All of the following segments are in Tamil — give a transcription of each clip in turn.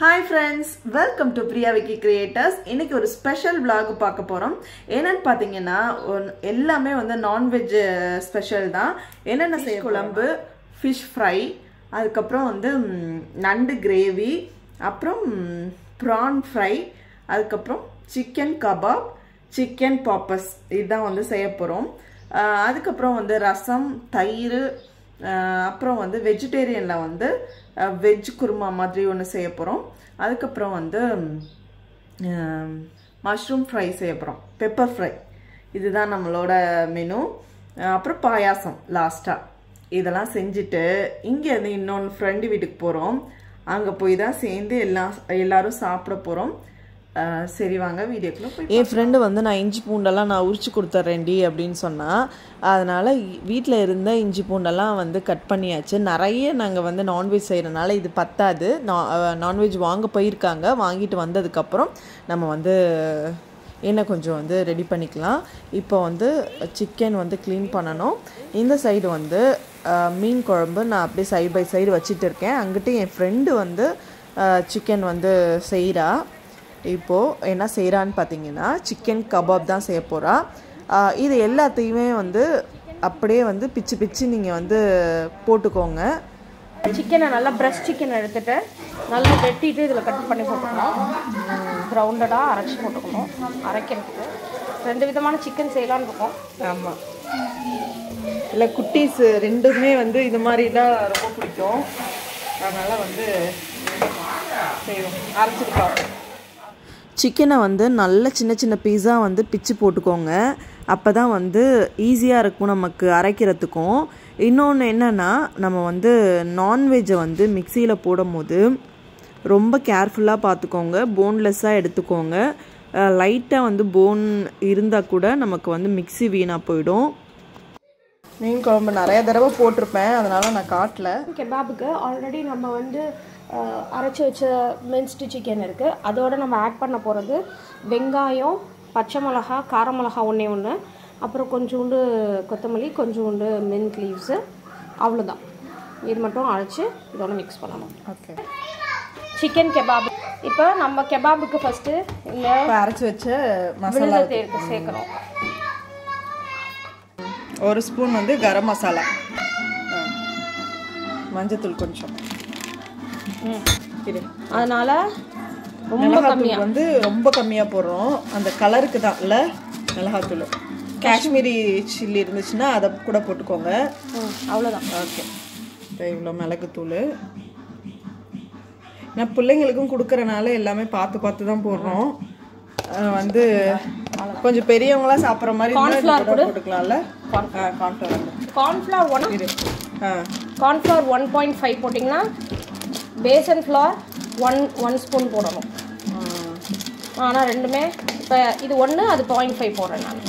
Hi friends welcome to Priya Vicky creators இன்னைக்கு ஒரு ஸ்பெஷல் vlog பார்க்க போகிறோம் என்னன்னு பார்த்தீங்கன்னா ஒன்- எல்லாமே வந்து நான்வெஜ் ஸ்பெஷல் தான் என்னென்ன செய்ய குழம்பு ஃபிஷ் ஃப்ரை அதுக்கப்புறம் வந்து ம், நண்டு கிரேவி அப்புறம் ப்ரான் ஃப்ரை அதுக்கப்புறம் சிக்கன் கபாப் சிக்கன் பாப்பஸ் இதுதான் வந்து செய்ய போகிறோம் அதுக்கப்புறம் வந்து ரசம் தயிர் ஆஹ் அப்புறம் வந்து வெஜிடேரியனில் வந்து வெஜ் குருமா மாதிரி ஒன்று செய்ய போகிறோம் அதுக்கப்புறம் வந்து மஷ்ரூம் ஃப்ரை செய்ய போகிறோம் பெப்பர் ஃப்ரை இதுதான் நம்மளோட மெனு அப்புறம் பாயாசம் லாஸ்ட்டாக இதெல்லாம் செஞ்சுட்டு இங்கேருந்து இன்னொன்று ஃப்ரெண்டு வீட்டுக்கு போகிறோம் அங்கே போய் தான் சேர்ந்து எல்லாம் எல்லாரும் சாப்பிட போகிறோம் சரி வாங்க வீடியோக்குள்ள போய் என் ஃப்ரெண்டு வந்து நான் இஞ்சி பூண்டெல்லாம் நான் உரிச்சு கொடுத்துட்றேன்டி அப்படின்னு சொன்னால் அதனால் வீட்டில் இருந்த இஞ்சி பூண்டெல்லாம் வந்து கட் பண்ணியாச்சு நிறைய நாங்கள் வந்து நான்வெஜ் செய்கிறனால இது பத்தாது நான்வெஜ் வாங்க போயிருக்காங்க வாங்கிட்டு வந்ததுக்கப்புறம் நம்ம வந்து என்ன கொஞ்சம் வந்து ரெடி பண்ணிக்கலாம் இப்போ வந்து சிக்கன் வந்து க்ளீன் பண்ணணும் இந்த சைடு வந்து அஹ், மீன் குழம்பு நான் அப்படியே சைடு பை சைடு வச்சுட்டு இருக்கேன் அங்கிட்டு என் ஃப்ரெண்டு வந்து சிக்கன் வந்து செய்கிறா இப்போது என்ன செய்கிறான்னு பார்த்தீங்கன்னா சிக்கன் கபாப் தான் செய்ய போகிறா இது எல்லாத்தையுமே வந்து அப்படியே வந்து பிச்சு பிச்சு நீங்கள் வந்து போட்டுக்கோங்க சிக்கனை நல்லா பிரஸ்ட் சிக்கன் எடுத்துட்டு நல்லா வெட்டிட்டு இதில் கட் பண்ணி போட்டுக்கணும் ரவுண்டடாக அரைச்சி போட்டுக்கணும் அரைக்கிறதுக்கு ரெண்டு விதமான சிக்கன் செய்யலான்னு இருக்கோம் ஆமாம் இல்லை குட்டீஸ் ரெண்டுமே வந்து இது மாதிரிலாம் ரொம்ப பிடிக்கும் அதனால் வந்து செய்வோம் அரைச்சிட்டு பார்ப்போம் சிக்கனை வந்து நல்ல சின்ன சின்ன பீஸாக வந்து பிச்சு போட்டுக்கோங்க அப்போ தான் வந்து ஈஸியாக இருக்கும் நமக்கு அரைக்கிறதுக்கும் இன்னொன்று என்னென்னா நம்ம வந்து நான்வெஜ்ஜை வந்து மிக்சியில் போடும்போது ரொம்ப கேர்ஃபுல்லாக பார்த்துக்கோங்க போன்லெஸ்ஸாக எடுத்துக்கோங்க லைட்டாக வந்து போன் இருந்தால் கூட நமக்கு வந்து மிக்ஸி வீணாக போயிடும் மீன் குழம்பு நிறைய தடவை போட்டிருப்பேன் அதனால் நான் காட்டல கெபாபுக்கு ஆல்ரெடி நம்ம வந்து அஹ், அரைச்சி வச்ச மின்ஸ்டு சிக்கன் இருக்குது அதோட நம்ம ஆட் பண்ண போகிறது வெங்காயம் பச்சை மிளகா கார மிளகா ஒன்றே ஒன்று அப்புறம் கொஞ்சோண்டு கொத்தமல்லி கொஞ்சோண்டு மின்ட் லீவ்ஸு அவ்வளோதான் இது மட்டும் அரைச்சி இதோட மிக்ஸ் பண்ணணும் ஓகே சிக்கன் கெபாப் இப்போ நம்ம கெபாபுக்கு ஃபஸ்ட்டு இந்த இப்போ அரைச்சி வச்ச மசாலா விழுதை சேர்க்க சேர்க்கணும் ஒரு ஸ்பூன் வந்து கரம் மசாலா ஆ. மஞ்சத்தூள் கொஞ்சம் இது அதனால ரொம்ப மிளகாத்தூள் வந்து ரொம்ப கம்மியாக போடுறோம் அந்த கலருக்கு தான் இல்லை மிளகாத்தூள் காஷ்மீரி சில்லி இருந்துச்சுன்னா அதை கூட போட்டுக்கோங்க ம், அவ்வளோதான் ஓகே இப்போ இவ்வளோ மிளகுத்தூள் நான் பிள்ளைங்களுக்கும் கொடுக்கறனால எல்லாமே பார்த்து பார்த்து தான் போடுறோம் அஹ் வந்து கொஞ்சம் பெரியவங்களா சாப்பிட்ற மாதிரி இருந்தா இது கூட போட்டுக்கலாம்ல கார்ன்ஃப்ளவர் கார்ன்ஃப்ளவர் ஒன் இரு ஆ கார்ன்ஃப்ளவர் ஒன் பாயிண்ட் ஃபைவ் போட்டிங்கன்னா besan flour one one spoon போடணும் ஆனால் ரெண்டுமே இப்போ இது ஒன்று அது பாயிண்ட் ஃபைவ் போடுறேன் நான்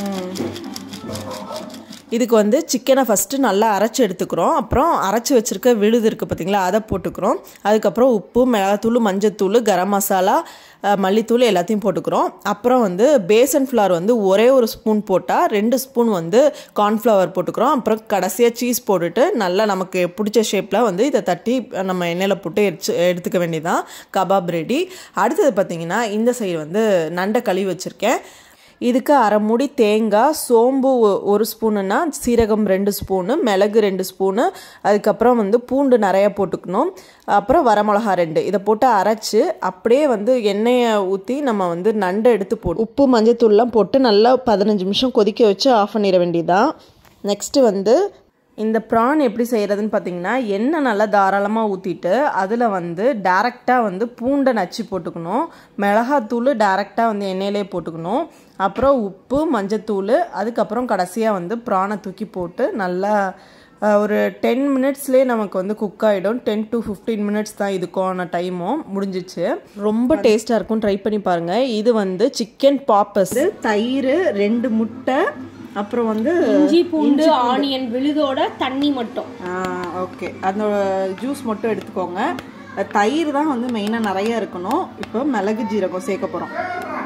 இதுக்கு வந்து சிக்கனை ஃபஸ்ட்டு நல்லா அரைச்சி எடுத்துக்கிறோம் அப்புறம் அரைச்சி வச்சுருக்க விழுது இருக்குது பார்த்தீங்களா அதை போட்டுக்கிறோம் அதுக்கப்புறம் உப்பு மிளகாத்தூள் மஞ்சத்தூள் கரம் மசாலா அஹ், மல்லித்தூள் எல்லாத்தையும் போட்டுக்கிறோம் அப்புறம் வந்து பேசன் ஃப்ளவர் வந்து ஒரே ஒரு ஸ்பூன் போட்டால் ரெண்டு ஸ்பூன் வந்து கார்ன்ஃப்ளவர் போட்டுக்கிறோம் அப்புறம் கடைசியாக சீஸ் போட்டுட்டு நல்லா நமக்கு பிடிச்ச ஷேப்பில் வந்து இதை தட்டி நம்ம எண்ணெயில் போட்டு எரிச்சு எடுத்துக்க வேண்டியதான் கபாப் ரெடி அடுத்தது பார்த்தீங்கன்னா இந்த சைடு வந்து நண்டை கழுவி வச்சுருக்கேன் இதுக்கு அரை மூடி தேங்காய் சோம்பு ஒ- ஒரு ஸ்பூனுன்னா சீரகம் ரெண்டு ஸ்பூனு மிளகு ரெண்டு ஸ்பூனு அதுக்கப்புறம் வந்து பூண்டு நிறைய போட்டுக்கணும் அப்புறம் வரமிளகா ரெண்டு இதை போட்டு அரைச்சி அப்படியே வந்து எண்ணெயை ஊற்றி நம்ம வந்து நண்டை எடுத்து போட்டு உப்பு மஞ்சத்தூள்லாம் போட்டு நல்லா பதினஞ்சு நிமிஷம் கொதிக்க வச்சு ஆஃப் பண்ணிட வேண்டியதான் நெக்ஸ்ட்டு வந்து இந்த ப்ரான் எப்படி செய்கிறதுன்னு பார்த்தீங்கன்னா எண்ணெய் நல்லா தாராளமாக ஊற்றிட்டு அதில் வந்து டேரெக்டாக வந்து பூண்டை நச்சு போட்டுக்கணும் மிளகாத்தூள் டேரெக்டாக வந்து எண்ணெயிலே போட்டுக்கணும் அப்புறம் உப்பு மஞ்சத்தூள் அதுக்கப்புறம் கடைசியாக வந்து ப்ரானை தூக்கி போட்டு நல்லா அஹ், ஒரு டென் மினிட்ஸ்லேயே நமக்கு வந்து குக் ஆகிடும் டென் டு ஃபிஃப்டீன் மினிட்ஸ் தான் இதுக்கான டைமும் முடிஞ்சிச்சு ரொம்ப டேஸ்ட்டாக இருக்கும் ட்ரை பண்ணி பாருங்கள் இது வந்து சிக்கன் பாப்பஸ் தயிர் ரெண்டு முட்டை அப்புறம் வந்து இஞ்சி பூண்டு ஆனியன் விழுதோட தண்ணி மட்டும் ஓகே அதோட ஜூஸ் மட்டும் எடுத்துக்கோங்க அஹ் தயிர் தான் வந்து மெயினாக நிறைய இருக்கணும் இப்போ மிளகு ஜீரகம் சேர்க்க போகிறோம்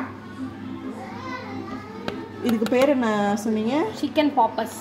இதுக்கு பேர் என்ன சொன்னீங்க சிக்கன் பாப்பஸ்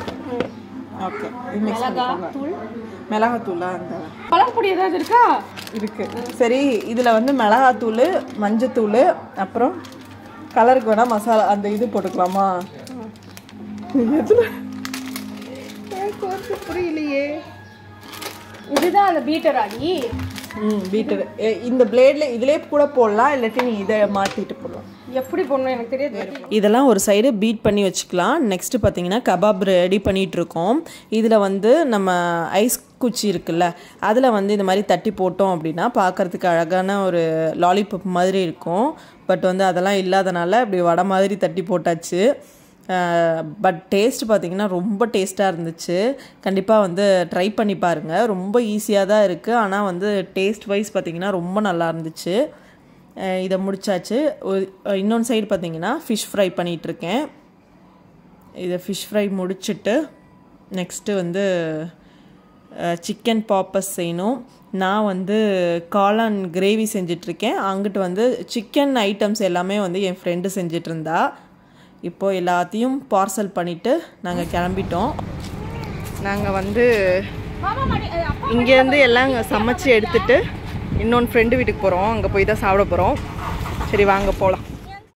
ஓகே இது மிக்ஸ் பண்ணிக்கோங்க தூள் மிளகாத்தூளா அந்த பழப்பொடி ஏதாவது இருக்கா இருக்குது சரி இதில் வந்து மிளகாத்தூள் மஞ்சத்தூள் அப்புறம் கலருக்கு வேணால் மசாலா அந்த இது போட்டுக்கலாமா எதுல எனக்கு வந்து புரியலையே இதுதான் அந்த பீட்டர் ஆடி ம் பீட்டர் இந்த பிளேடில் இதிலே கூட போடலாம் இல்லாட்டி நீ இதை மாற்றிட்டு போடலாம் எப்படி போடணும் எனக்கு தெரியாது இதெல்லாம் ஒரு சைடு பீட் பண்ணி வச்சுக்கலாம் நெக்ஸ்ட்டு பார்த்தீங்கன்னா கபாப் ரெடி பண்ணிகிட்டு இருக்கோம் இதில் வந்து நம்ம ஐஸ் குச்சி இருக்குல்ல அதில் வந்து இந்த மாதிரி தட்டி போட்டோம் அப்படின்னா பார்க்கறதுக்கு அழகான ஒரு லாலிபப் மாதிரி இருக்கும் பட் வந்து அதெல்லாம் இல்லாதனால இப்படி வடை மாதிரி தட்டி போட்டாச்சு பட் டேஸ்ட் பார்த்தீங்கன்னா ரொம்ப டேஸ்ட்டாக இருந்துச்சு கண்டிப்பாக வந்து ட்ரை பண்ணி பாருங்கள் ரொம்ப ஈஸியாக தான் இருக்குது ஆனால் வந்து டேஸ்ட் வைஸ் பார்த்தீங்கன்னா ரொம்ப நல்லா இருந்துச்சு அஹ் இதை முடிச்சாச்சு ஒரு- இன்னொன்று சைடு பார்த்தீங்கன்னா ஃபிஷ் ஃப்ரை பண்ணிகிட்ருக்கேன் இதை ஃபிஷ் ஃப்ரை முடிச்சிட்டு நெக்ஸ்ட்டு வந்து சிக்கன் பாப்பஸ் செய்யணும் நான் வந்து காளான் கிரேவி செஞ்சிட்ருக்கேன் அங்கிட்டு வந்து சிக்கன் ஐட்டம்ஸ் எல்லாமே வந்து என் ஃப்ரெண்டு செஞ்சிட்டு இருந்தா இப்போ எல்லாத்தையும் பார்சல் பண்ணிவிட்டு நாங்கள் கிளம்பிட்டோம் நாங்கள் வந்து இங்கேருந்து எல்லாம் சமைச்சு எடுத்துட்டு இன்னொன்று ஃப்ரெண்டு வீட்டுக்கு போகிறோம் அங்கே போய் தான் சாப்பிட போகிறோம் சரி வாங்க போகலாம்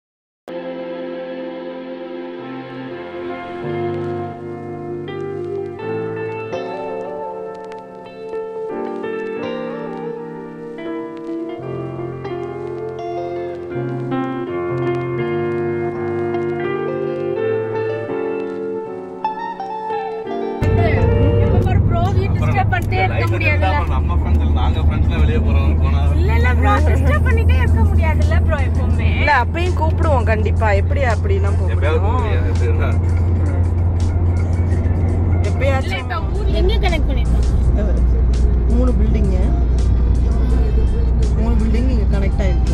பண்ணிட்டே இருக்க முடியாதுல்ல நம்ம ஃப்ரெண்ட்ஸ் நாங்க ஃப்ரெண்ட்ஸ்ல வெளியே போறோம் போனா இல்ல இல்ல ப்ரோ டிஸ்டர்ப் பண்ணிட்டே இருக்க முடியாதுல்ல ப்ரோ எப்பவுமே இல்லை அப்பயும் கூப்பிடுவோம் கண்டிப்பாக எப்படி அப்படிலாம் எப்பயாவது போக கூப்பிடுவோம் முடியாது எப்பயாச்சும் எங்க கனெக்ட் பண்ணிருக்கோம் மூணு பில்டிங்கு மூணு பில்டிங் இங்கே கனெக்ட் ஆயிருக்கு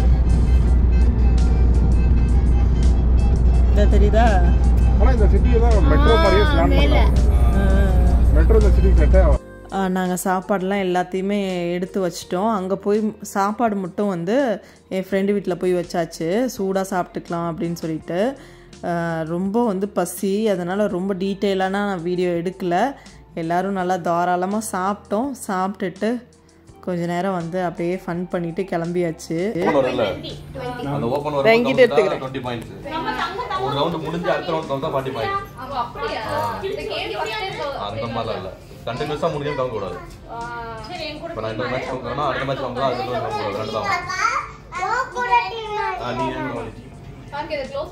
இதை தெரியுதா ஆனா இந்த சிட்டியை தான் மெட்ரோ மாதிரியே பிளான் பண்றாங்க மெட்ரோ இந்த சிட்டி செட்டே நாங்கள் சாப்பாடெலாம் எல்லாத்தையுமே எடுத்து வச்சிட்டோம் அங்கே போய் சாப்பாடு மட்டும் வந்து என் ஃப்ரெண்டு வீட்டில் போய் வச்சாச்சு சூடாக சாப்பிட்டுக்கலாம் அப்படின்னு சொல்லிட்டு ஆஹ் ரொம்ப வந்து பசி அதனால் ரொம்ப டீட்டெயிலான நான் வீடியோ எடுக்கல எல்லோரும் நல்லா தாராளமாக சாப்பிட்டோம் சாப்பிட்டுட்டு கொஞ்ச நேரம் வந்து அப்படியே ஃபன் பண்ணிட்டு கிளம்பியாச்சு இல்ல அந்த ஓபன் வர வாங்கிட்டு எடுத்துக்கிறேன். 20 பாயிண்ட்ஸ் ஒரு ரவுண்ட் முடிஞ்சு அடுத்த ரவுண்ட் வந்தா 40 பாயிண்ட்ஸ் அந்த மாதிரிலாம் இல்ல கண்டினியூஸா முடியும் கவுங்க கூடாது இப்போ நான் இந்த மேட்ச் வாங்குறேன்னா அடுத்த மேட்ச் வாங்கலாம் அதுக்கு மேட்ச் வாங்க கூடாது ரெண்டு தான் வாங்கணும். ஆ, நீ என்ன வாங்கிட்டீங்க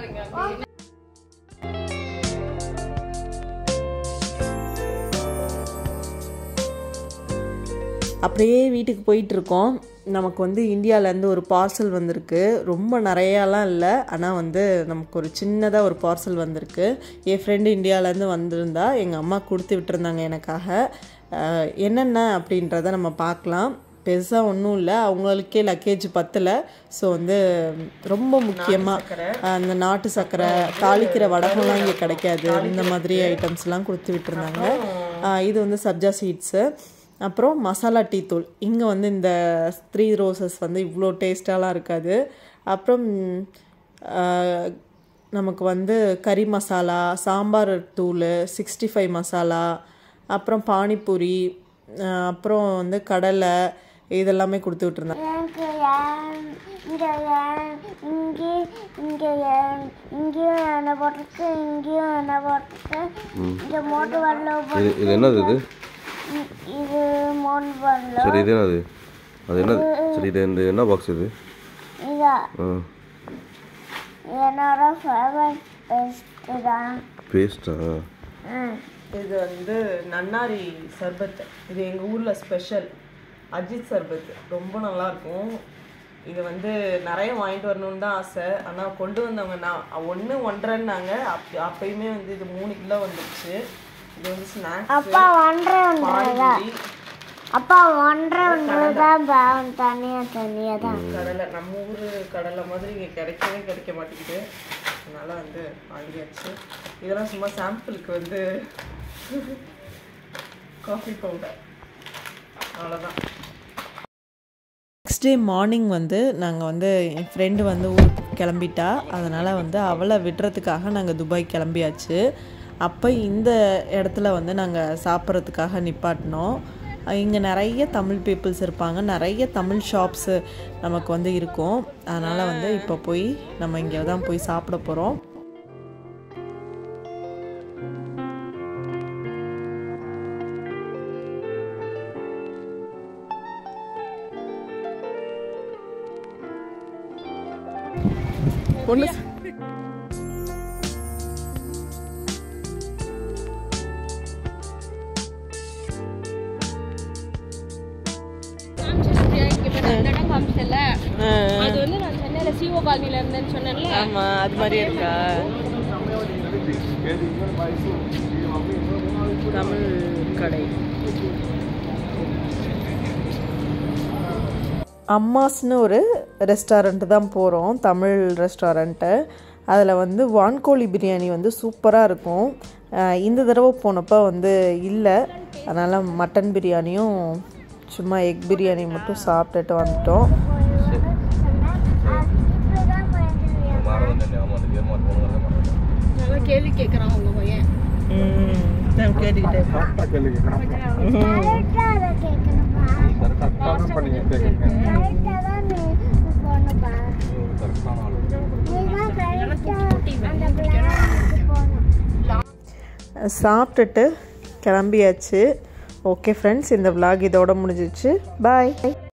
அப்படியே வீட்டுக்கு போயிட்டு இருக்கோம் நமக்கு வந்து இந்தியாவிலேருந்து ஒரு பார்சல் வந்திருக்கு ரொம்ப நிறையாலாம் இல்லை ஆனால் வந்து நமக்கு ஒரு சின்னதாக ஒரு பார்சல் வந்திருக்கு என் ஃப்ரெண்டு இந்தியாவிலேருந்து வந்திருந்தா எங்கள் அம்மா கொடுத்து விட்டுருந்தாங்க எனக்காக அஹ், என்னென்ன அப்படின்றத நம்ம பார்க்கலாம் பெருசாக ஒன்றும் இல்லை அவங்களுக்கே லக்கேஜ் பத்தலை ஸோ வந்து ரொம்ப முக்கியமாக அந்த நாட்டு சர்க்கரை தாளிக்கிற வடகம்லாம் இங்கே கிடைக்காது இந்த மாதிரி ஐட்டம்ஸ்லாம் கொடுத்து விட்டுருந்தாங்க அஹ், இது வந்து சப்ஜா சீட்ஸு அப்புறம் மசாலா டீ தூள் இங்கே வந்து இந்த த்ரீ ரோசஸ் வந்து இவ்வளோ டேஸ்டாலாம் இருக்காது அப்புறம் ஆஹ், நமக்கு வந்து கறி மசாலா சாம்பார் தூள் சிக்ஸ்டி ஃபைவ் மசாலா அப்புறம் பானிபூரி ஆஹ், அப்புறம் வந்து கடலை இதெல்லாமே கொடுத்து விட்டுருந்தாங்க எனக்கு ஏன் இங்கே ஏன் இங்கே இங்கே ஏன் இங்கேயும் எண்ணெய் போட்டிருக்கு இங்கேயும் எண்ணெய் போட்டிருக்கு இங்கே மோட்டு வரல இது இது என்னது இது இது மோட்டு வரல சரி இது என்னது அது என்ன சரி இது இந்த என்ன பாக்ஸ் இது இதா ஆ என்னோட ஃபேவரட் பெஸ்ட்டு தான் பேஸ்டா ம் இது வந்து நன்னாரி சர்பத் இது எங்கள் ஊரில் ஸ்பெஷல் அஜித் சர்பத் ரொம்ப நல்லா இருக்கும் இது வந்து நிறைய வாங்கிட்டு வரணும்னு தான் ஆசை ஆனால் கொண்டு வந்தவங்க நான் ஒன்று ஒன்றரைன்னாங்க அப் அப்பயுமே வந்து இது மூணு கிலோ வந்துருச்சு இது வந்து ஸ்நாக்ஸ் அப்பா ஒன்றரை ஒன்றரை தான் அப்பா ஒன்றரை ஒன்றரை தான் பாவம் தனியாக தனியாக தான் கடலை நம்ம ஊர் கடலை மாதிரி இங்கே கிடைக்கவே கிடைக்க மாட்டேங்குது அதனால வந்து வாங்கியாச்சு இதெல்லாம் சும்மா சாம்பிளுக்கு வந்து காஃபி பவுடர் அவ்வளோதான் நெக்ஸ்ட் டே மார்னிங் வந்து நாங்கள் வந்து என் ஃப்ரெண்டு வந்து ஊருக்கு கிளம்பிட்டா அதனால் வந்து அவளை விடுறதுக்காக நாங்கள் துபாய் கிளம்பியாச்சு அப்போ இந்த இடத்துல வந்து நாங்கள் சாப்பிட்றதுக்காக நிப்பாட்டினோம் இங்கே நிறைய தமிழ் பீப்புள்ஸ் இருப்பாங்க நிறைய தமிழ் ஷாப்ஸு நமக்கு வந்து இருக்கும் அதனால் வந்து இப்போ போய் நம்ம இங்கே தான் போய் சாப்பிட போகிறோம் ஒன்று அது வந்து நான் சென்னையில சிஓ காலனில இருந்தேன்னு சொன்னேன்ல ஆமாம் அது மாதிரி இருக்கா தமிழ் கடை அம்மாஸ்னு ஒரு ரெஸ்டாரண்ட்டு தான் போகிறோம் தமிழ் ரெஸ்டாரண்ட்டு அதில் வந்து வான்கோழி பிரியாணி வந்து சூப்பராக இருக்கும் அஹ் இந்த தடவை போனப்போ வந்து இல்லை அதனால் மட்டன் பிரியாணியும் சும்மா எக் பிரியாணி மட்டும் சாப்பிட்டுட்டு வந்துட்டோம் இப்பதான் குழந்தைங்க மரம் வந்து ஆமாம் அந்த ஏமாறு போனதால மரம் நல்லா கேள்வி கேட்கறான் உங்க பையன் கேட்டுக்கிட்டே கரெக்டா கேள்வி கேட்கணும் கரெக்டா அதை கேட்கணும்பா கரெக்டா தான் பண்ணீங்க கேட்குறீங்க கரெக்டா தான் நீ போகணும்பா கரெக்டான ஆளு நீதான் கரெக்டா அந்த பிளானுக்கு போகணும் சாப்பிட்டுட்டு கிளம்பியாச்சு ஓகே ஃப்ரெண்ட்ஸ் இந்த vlog இதோட முடிஞ்சிச்சு பாய்